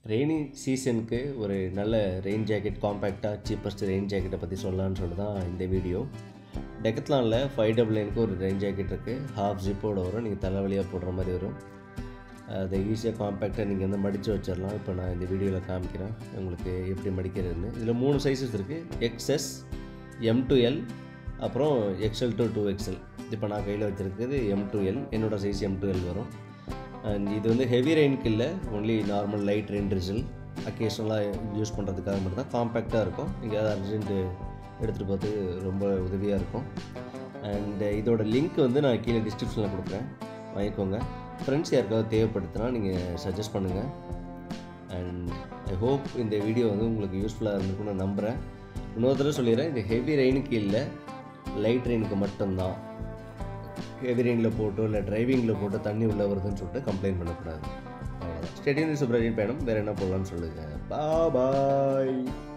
rainy சீசனுக்கு ஒரு நல்ல ரெயின் ஜாக்கெட் காம்பேக்டாக சீப்பஸ்ட் ரெயின் ஜாக்கெட்டை பற்றி சொல்லலான்னு சொல்லிட்டு தான் இந்த வீடியோ டெக்கத்லானில் ஃபைவ் டபுள் நைனுக்கு ஒரு ரெயின் ஜாக்கெட் இருக்குது ஹாஃப் ஜிப்போட வரும் நீங்கள் தலைவலியாக போடுற மாதிரி வரும் அதை ஈஸியாக காம்பேக்டாக நீங்கள் வந்து மடித்து வச்சிடலாம் இப்போ நான் இந்த வீடியோவில் காமிக்கிறேன் உங்களுக்கு எப்படி மடிக்கிறதுன்னு இதில் மூணு சைஸஸ் இருக்குது எக்ஸ்எஸ் எம் டு எல் அப்புறம் எக்ஸ்எல் டு டூ எக்ஸ்எல் இப்போ நான் கையில் வச்சுருக்கிறது எம் டு எல் என்னோடய சைஸ் எம் டு எல் வரும் அண்ட் இது வந்து ஹெவி ரெயினுக்கு இல்லை only normal light rain drizzle அக்கேஷனலாக யூஸ் பண்ணுறதுக்காக மட்டும் தான் காம்பேக்டாக இருக்கும் நீங்கள் அதை அர்ஜென்ட்டு எடுத்துகிட்டு போகிறது ரொம்ப உதவியாக இருக்கும் அண்ட் இதோட லிங்க் வந்து நான் கீழே டிஸ்கிரிப்ஷனில் கொடுக்குறேன் வாங்கிக்கோங்க ஃப்ரெண்ட்ஸ் யாருக்காவது தேவைப்படுத்துனா நீங்கள் சஜஸ்ட் பண்ணுங்கள் அண்ட் ஐ ஹோப் இந்த வீடியோ வந்து உங்களுக்கு யூஸ்ஃபுல்லாக இருந்திருக்கும்னு நான் நம்புகிறேன் இன்னொரு தடவை சொல்லிடுறேன் இது ஹெவி ரெயினுக்கு இல்லை லைட் ரெயினுக்கு மட்டும்தான் ஹெவி ரெயினில் போட்டோ இல்லை டிரைவிங்கில் போட்டு தண்ணி உள்ளே வருதுன்னு சொல்லிட்டு கம்ப்ளைண்ட் பண்ணக்கூடாது அவ்வளோதான் ஸ்டெடியன் சுப்ரஜின் பயணம் வேறு என்ன போடலான்னு சொல்லுங்கள் பா பாய்